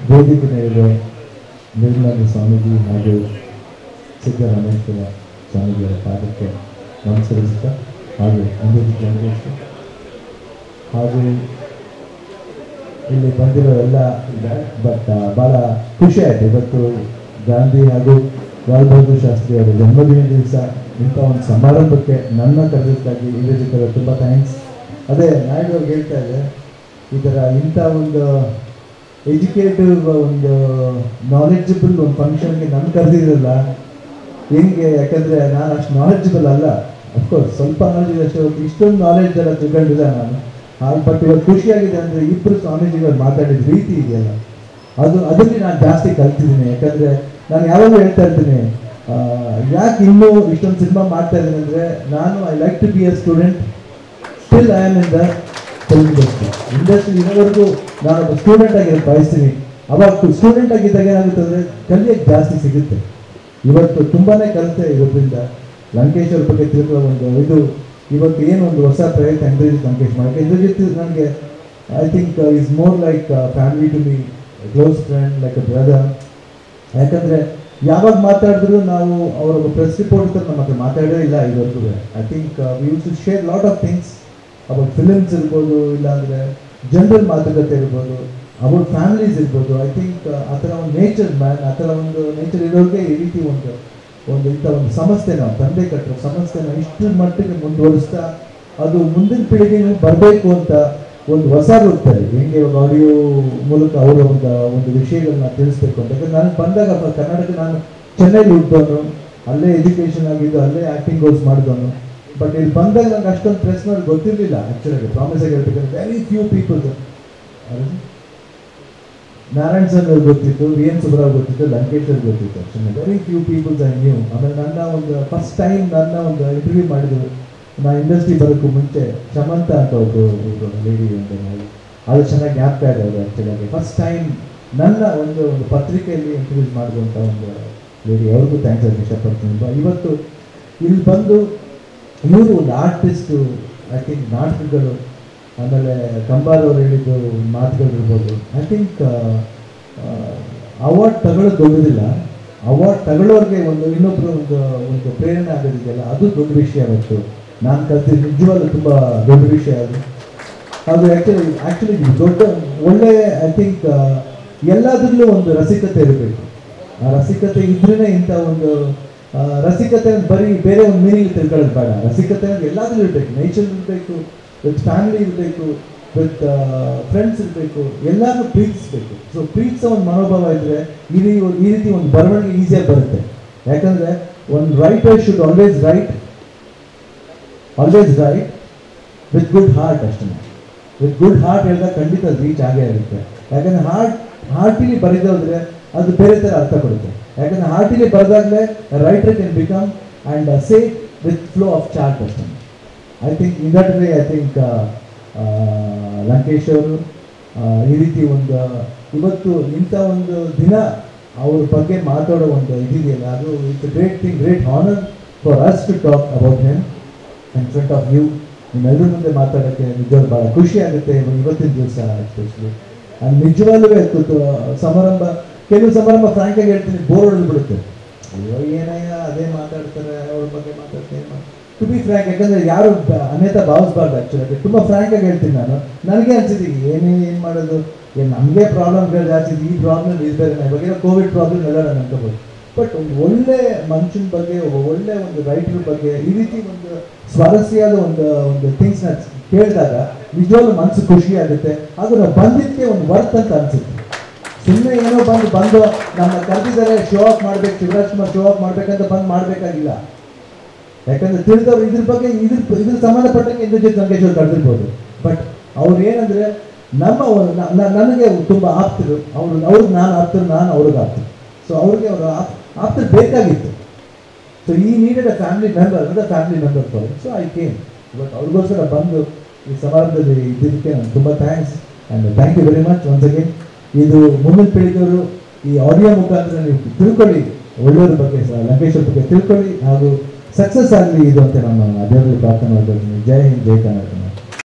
ವೇದಿಕೆ ಮೇಲೆ ನಿರ್ಮಲಾನಂದ ಸ್ವಾಮೀಜಿ ಹಾಗೂ ಸಿದ್ದರಾಮೇಶ್ವರ ಸ್ವಾಮೀಜಿಯವರ ಪಾದಕ್ಕೆ ನಮಸ್ಕರಿಸುತ್ತಾ ಹಾಗೂ ಇಂದ್ರಜಿತ್ ವೆಂಕಟೇಶ್ ಹಾಗೂ ಇಲ್ಲಿ ಬಂದಿರೋ ಎಲ್ಲ ಇದ್ದಾರೆ ಬಟ್ ಭಾಳ ಖುಷಿ ಆಯಿತು ಇವತ್ತು ಗಾಂಧಿ ಹಾಗೂ ಲಾಲ್ ಬಹದ್ದೂರ್ ಶಾಸ್ತ್ರಿ ಅವರ ಜನ್ಮದಿನ ದಿವಸ ಇಂಥ ಒಂದು ಸಮಾರಂಭಕ್ಕೆ ನನ್ನ ಕರೆದಿದ್ದಕ್ಕಾಗಿ ಇಂದ್ರಜಿತ್ ಅವರು ತುಂಬ ಥ್ಯಾಂಕ್ಸ್ ಅದೇ ನಾಯ್ಡು ಅವ್ರಿಗೆ ಹೇಳ್ತಾ ಇದೆ ಈ ಥರ ಇಂಥ ಒಂದು ಎಜುಕೇಟಿವ್ ಒಂದು ನಾಲೆಡ್ಜಬಲ್ ಒಂದು ಫಂಕ್ಷನ್ಗೆ ನನ್ನ ಕರೆದಿರಲ್ಲ ಹೆಂಗೆ ಯಾಕಂದರೆ ನಾನು ಅಷ್ಟು ನಾಲೆಡ್ಜಬಲ್ ಅಲ್ಲ ಅಫ್ಕೋರ್ಸ್ ಸ್ವಲ್ಪ ನಾಲೆಜ್ ಅಷ್ಟೇ ಹೊರ್ತು ಇಷ್ಟೊಂದು ನಾಲೆಡ್ಜ್ ಎಲ್ಲ ತಿಳ್ಕೊಂಡಿಲ್ಲ ನಾನು ಹಾಗೆ ಬಟ್ ಇವತ್ತು ಖುಷಿಯಾಗಿದೆ ಅಂದರೆ ಇಬ್ಬರು ಸ್ವಾಮೀಜಿಗಳು ಮಾತಾಡಿದ ರೀತಿ ಇದೆಯಲ್ಲ ಅದು ಅದರಲ್ಲಿ ನಾನು ಜಾಸ್ತಿ ಕಲ್ತಿದ್ದೀನಿ ಯಾಕಂದರೆ ನಾನು ಯಾವಾಗಲೂ ಹೇಳ್ತಾ ಇರ್ತೀನಿ ಆ, ಯಾಕೆ ಇನ್ನೂ ಇಷ್ಟೊಂದು ಸಿನಿಮಾ ಮಾಡ್ತಾ ಇದ್ದೀನಿ ಅಂದರೆ ನಾನು I like to be a student still I am in the film industry industry ಇರೋವರೆಗೂ ನಾನು ಒಬ್ಬ ಸ್ಟೂಡೆಂಟ್ ಆಗಿರೋ ಬಯಸ್ತೀನಿ ಅವಾಗ ಸ್ಟೂಡೆಂಟ್ ಆಗಿದ್ದಾಗ ಏನಾಗುತ್ತೆ ಅಂದರೆ ಕಲಿಯೋಕ್ಕೆ ಜಾಸ್ತಿ ಸಿಗುತ್ತೆ ಇವತ್ತು ತುಂಬಾನೇ ಕಲಿತೆ ಇರೋದ್ರಿಂದ ಲಂಕೇಶ್ ಅವ್ರ ಬಗ್ಗೆ ತಿಳ್ಕೊಳ್ಳೋ ಒಂದು ಇದು ಇವತ್ತು ಏನು ಒಂದು ಹೊಸ ಪ್ರಯತ್ನ ಇಂದ್ರಜಿತ್ ಲಂಕೇಶ್ ಮಾಡೋಕ್ಕೆ ಇಂದ್ರಜಿತ್ ನನಗೆ I think is more like family to me close friend like a brother ಯಾಕಂದರೆ ಯಾವಾಗ ಮಾತಾಡಿದ್ರು ನಾವು ಅವರ ಪ್ರೆಸ್ ರಿಪೋರ್ಟ್ ನಮ್ಮ ಹತ್ರ ಮಾತಾಡೇ ಇಲ್ಲ ಇವರೆಗೂ I think we use to share lot of things about films ಇರ್ಬೋದು ಇಲ್ಲಾಂದರೆ ಜನರಲ್ ಮಾತುಕತೆ ಇರ್ಬೋದು ಅಬೌಟ್ ಫ್ಯಾಮಿಲೀಸ್ ಇರ್ಬೋದು ಐ ಥಿಂಕ್ ಆ ಥರ ಒಂದು ನೇಚರ್ ಮ್ಯಾನ್ ಆ ಥರ ಒಂದು ನೇಚರ್ ಇರೋರಿಗೆ ಈ ರೀತಿ ಒಂದು ಒಂದು ಇಂಥ ಒಂದು ಸಮಸ್ಯೆನ ತಂದೆ ಕಟ್ಟಿರೋ ಸಮಸ್ಯೆನ ಇಷ್ಟರ ಮಟ್ಟಿಗೆ ಮುಂದುವರಿಸ್ತಾ ಅದು ಮುಂದಿನ ಪೀಳಿಗೆಗೆ ಬರಬೇಕು ಅಂತ ಒಂದು ಹೊಸ ರೂಪದಲ್ಲಿ ಹೆಂಗೆ ಇವಾಗ ಆಡಿಯೋ ಮೂಲಕ ಅವರ ಒಂದು ಒಂದು ವಿಷಯಗಳನ್ನ ತಿಳಿಸ್ಬೇಕು ಅಂತ ಯಾಕಂದ್ರೆ ನಾನು ಬಂದಾಗ ಪ- ಕರ್ನಾಟಕ ನಾನು ಚೆನ್ನೈಲಿ ಹುಟ್ಟಿದವನು ಅಲ್ಲೇ ಎಜುಕೇಷನ್ ಆಗಿದ್ದು ಅಲ್ಲೇ ಆ್ಯಕ್ಟಿಂಗ್ ಕೋರ್ಸ್ ಮಾಡಿದವನು ಬಟ್ ಇಲ್ಲಿ ಬಂದಾಗ ನಂಗೆ ಅಷ್ಟೊಂದು ಪ್ರೆಸ್ ಮಾಡಿ ಗೊತ್ತಿರಲಿಲ್ಲ ಆ್ಯಕ್ಚುಲಾಗಿ ಪ್ರಾಮಿಸ್ ಆಗಿ ಹೇಳ್ಬೇಕಂದ್ರೆ very few peoples Narayan sir ಅವ್ರಿಗೆ ಗೊತ್ತಿತ್ತು ವಿ ಎನ್ ಸುಬ್ರಾವ್ ಗೊತ್ತಿತ್ತು ಲಂಕೇಶ್ ಅವ್ರಿಗೆ ಗೊತ್ತಿತ್ತು ಅಷ್ಟೇ very few peoples I knew ಆಮೇಲೆ ನನ್ನ ಒಂದು ಫಸ್ಟ್ ಟೈಮ್ ನನ್ನ ಒಂದು ಇಂಟರ್ವ್ಯೂ ಮಾಡಿದ್ರು ನಾ ಇಂಡಸ್ಟ್ರಿ ಬರೋಕ್ಕೂ ಮುಂಚೆ ಶಮಂತ ಅಂತ ಒಬ್ಬರು ಲೇಡಿ ಒಂದು ನಾವು ಅದು ಚೆನ್ನಾಗಿ ಜ್ಞಾಪಕ ಇದೆ ಅವರು ಆ್ಯಕ್ಚುಲಾಗಿ ಫಸ್ಟ್ ಟೈಮ್ ನನ್ನ ಒಂದು ಒಂದು ಪತ್ರಿಕೆಯಲ್ಲಿ ಇಂಟರ್ವ್ಯೂಸ್ ಮಾಡಿದಂಥ ಒಂದು ಲೇಡಿ ಅವ್ರಿಗೂ ಥ್ಯಾಂಕ್ಸ್ ಹೇಳಕ್ಕೆ ಇಷ್ಟಪಡ್ತೀನಿ ಬ- ಇವತ್ತು ಇಲ್ಲಿ ಬಂದು ಇವರು ಒಂದು ಆರ್ಟಿಸ್ಟು ಐ ಥಿಂಕ್ ನಾಟಕಗಳು ಆಮೇಲೆ ಕಂಬಾರ್ ಅವ್ರು ಹೇಳಿದ್ದು ಮಾತುಗಳಿರ್ಬೋದು ಐ ಥಿಂಕ್ ಅವಾರ್ಡ್ ತಗೊಳ್ಳೋದು ದೊಡ್ಡದಿಲ್ಲ ಅವಾರ್ಡ್ ತಗೊಳ್ಳೋರಿಗೆ ಒಂದು ಇನ್ನೊಬ್ಬರು ಒಂದು ಒಂದು ಪ್ರೇರಣೆ ಆಗೋದಿದೆಯಲ್ಲ ಅದು ದೊಡ್ಡ ವಿಷಯ ಅವತ್ತು ನಾನು ಕಲ್ತಿದ್ದು ನಿಜವಾಗ್ಲೂ ತುಂಬ ದೊಡ್ಡ ವಿಷಯ ಅದು ಅದು ಆ್ಯಕ್ಚುಲಿ ಆ್ಯಕ್ಚುಲಿ ದೊಡ್ಡ ಒಳ್ಳೆ ಐ ಥಿಂಕ್ ಎಲ್ಲದರಲ್ಲೂ ಒಂದು ರಸಿಕತೆ ಇರಬೇಕು ಆ ರಸಿಕತೆ ಇದ್ರೇ ಇಂಥ ಒಂದು ಆ, ರಸಿಕತೆ ಬರೀ ಬೇರೆ ಒಂದು ಮೀನಿಂಗ್ ತಿಳ್ಕೊಳ್ಳೋದು ಬೇಡ ರಸಿಕತೆ ಅಂದ್ರೆ ಎಲ್ಲಾದ್ರೂ ಇರಬೇಕು ನೇಚರ್ ಇರಬೇಕು ವಿತ್ ಫ್ಯಾಮಿಲಿ ಇರಬೇಕು ವಿತ್ ಫ್ರೆಂಡ್ಸ್ ಇರಬೇಕು ಎಲ್ಲಾನು ಪ್ರೀತಿಸ್ಬೇಕು ಸೊ ಪ್ರೀತಿಸೋ ಒಂದು ಮನೋಭಾವ ಇದ್ರೆ ಈ ರೀ ಈ ರೀತಿ ಒಂದು ಬರವಣಿಗೆ ಈಸಿಯಾಗಿ ಬರುತ್ತೆ ಯಾಕಂದ್ರೆ ಒಂದು writer should always write always write with good heart ಅಷ್ಟೇ ವಿತ್ ಗುಡ್ ಹಾರ್ಟ್ ಹೇಳಿದಾಗ ಖಂಡಿತ ಅದು ರೀಚ್ ಆಗೇ ಇರುತ್ತೆ ಯಾಕಂದ್ರೆ ಹಾರ್ಟ್ ಹಾರ್ಟಿಲಿ ಬರೆದೋದ್ರೆ ಅದು ಬೇರೆ ಥರ ಅರ್ಥ ಕೊಡುತ್ತೆ ಯಾಕಂದ್ರೆ ಹಾರ್ಟಿಲಿ ಬರೆದಾಗಲೇ writer can become and say with flow of chart ಅಷ್ಟೇ I think in that way I think Lankesh ಅವರು ಆ, ಈ ರೀತಿ ಒಂದು ಇವತ್ತು ಇಂಥ ಒಂದು ದಿನ ಅವ್ರ ಬಗ್ಗೆ ಮಾತಾಡೋ ಒಂದು ಇದಿದೆಯಲ್ಲ ಅದು it's great thing great honour for us to talk about him in front of you ನಿಮ್ಮೆಲ್ಲರ ಮುಂದೆ ಮಾತಾಡೋಕ್ಕೆ ನಿಜವಾಗ್ಲೂ ಭಾಳ ಖುಷಿ ಆಗುತ್ತೆ ಇವ- ಇವತ್ತಿನ ದಿವಸ ಎಸ್ಪೆಷಲಿ ಅದು ನಿಜವಾಗ್ಲೂ ಕೂತು ಸಮಾರಂಭ ಕೆಲವು ಸಮಾರಂಭ ಫ್ರಾಂಕಾಗಿ ಹೇಳ್ತೀನಿ ಬೋರ್ ಹೊಡೆದು ಬಿಡುತ್ತೆ ಅಯ್ಯೋ ಏನಯ್ಯ ಅದೇ ಮಾತಾಡ್ತಾರೆ ಅವ್ರ ಬಗ್ಗೆ ಮಾತಾಡ್ತಾರೆ ಟು ಬಿ ಫ್ರ್ಯಾಂಕ್ ಯಾಕಂದ್ರೆ ಯಾರು ಬ- ಅನ್ಯತಾ ಭಾವಿಸ್ಬಾರ್ದು ಆ್ಯಕ್ಚುಲಾಗಿ ತುಂಬ ಫ್ರ್ಯಾಂಕ್ ಆಗಿ ಹೇಳ್ತೀನಿ ನಾನು ನನಗೆ ಅನ್ಸಿದ್ದು ಏನೇ ಏನು ಮಾಡೋದು ಏನು ನಮಗೆ ಪ್ರಾಬ್ಲಮ್ಗಳು ಜಾಸ್ತಿ ಇದೆ, ಈ ಪ್ರಾಬ್ಲಮ್ ಇದ್ದಾರೆ ಇವಾಗ ಕೋವಿಡ್ ಪ್ರಾಬ್ಲಮ್ ಎಲ್ಲ ನಾನು ಅನ್ಕೋಬೋದು ಬಟ್ ಒಂದು ಒಳ್ಳೆ ಮನುಷ್ಯನ ಬಗ್ಗೆ ಒಬ್ಬ ಒಳ್ಳೆ ಒಂದು ರೈಟರ್ ಬಗ್ಗೆ ಈ ರೀತಿ ಒಂದು ಸ್ವಾರಸ್ಯವಾದ ಒಂದು ಒಂದು ಥಿಂಗ್ಸ್ನ ಕೇಳಿದಾಗ ನಿಜವಾಗ್ಲೂ ಮನಸ್ಸು ಖುಷಿ ಆಗುತ್ತೆ ಹಾಗೂ ನಾವು ಬಂದಿದ್ದಕ್ಕೆ ಒಂದು ವರ್ತ್ ಅಂತ ಅನ್ಸುತ್ತೆ ಸುಮ್ಮನೆ ಏನೋ ಬಂದು ಬಂದು ನಮ್ಮ ಕರೆದಿದ್ದಾರೆ ಶೋ ಆಫ್ ಮಾಡ್ಬೇಕು ಶಿವರಾಜ್ ಕುಮಾರ್ ಶೋ ಆಫ್ ಮಾಡ್ಬೇಕಂತ ಬಂದು ಮಾಡಬೇಕಾಗಿಲ್ಲ ಯಾಕಂದ್ರೆ ತಿಳಿದವ್ರು ಇದ್ರ ಬಗ್ಗೆ ಇದ್ರ ಇದ್ರ ಸಂಬಂಧಪಟ್ಟಂಗೆ ಇಂದ್ರಜಿತ್ ಲಂಕೇಶ್ ಅವ್ರು ಕರೆದಿರ್ಬೋದು ಬಟ್ ಅವ್ರು ಏನಂದ್ರೆ ನಮ್ಮ ಒಂದು- ನ- ನ- ನನಗೆ ತುಂಬ ಆಪ್ತರು ಅವರು ಅವ್ರಿಗೆ ನಾನು ಆಪ್ತರು ನಾನು ಅವ್ರಿಗೆ ಆಪ್ತರು ಸೊ ಅವ್ರಿಗೆ ಅವರು ಆಪ್ ಆಪ್ತರು ಬೇಕಾಗಿತ್ತು ಸೊ ಈ ನೀಡೆಡ್ ಅ ಫ್ಯಾಮಿಲಿ ಮೆಂಬರ್ ಅಂದ್ರೆ family member for so I came but ಅವ್ರಿಗೋಸ್ಕರ ಬಂದು ಈ ಸಮಾರಂಭದಲ್ಲಿ ಇದ್ದಿದ್ದಕ್ಕೆ ನಾನು ತುಂಬ thanks and thank you very much once again ಇದು ಮುಂದಿನ ಪೀಳಿಗೆಯವರು ಈ ಆಡಿಯೋ ಮುಖಾಂತರ ನೀವು ತಿಳ್ಕೊಳ್ಳಿ ಒಳ್ಳೆಯವ್ರ ಬಗ್ಗೆ ಸ- ಲಂಕೇಶ್ ಅವ್ರ ಬಗ್ಗೆ ತಿಳ್ಕೊಳ್ಳಿ ಹಾಗೂ ಸಕ್ಸಸ್ ಆಗಲಿ ಇದು ಅಂತ ನಾನು ದೇವರಲ್ಲಿ ಪ್ರಾರ್ಥನೆ ಮಾಡ್ತೀನಿ ಜೈ ಹಿಂದ್ ಜೈ ಕರ್ನಾಟಕ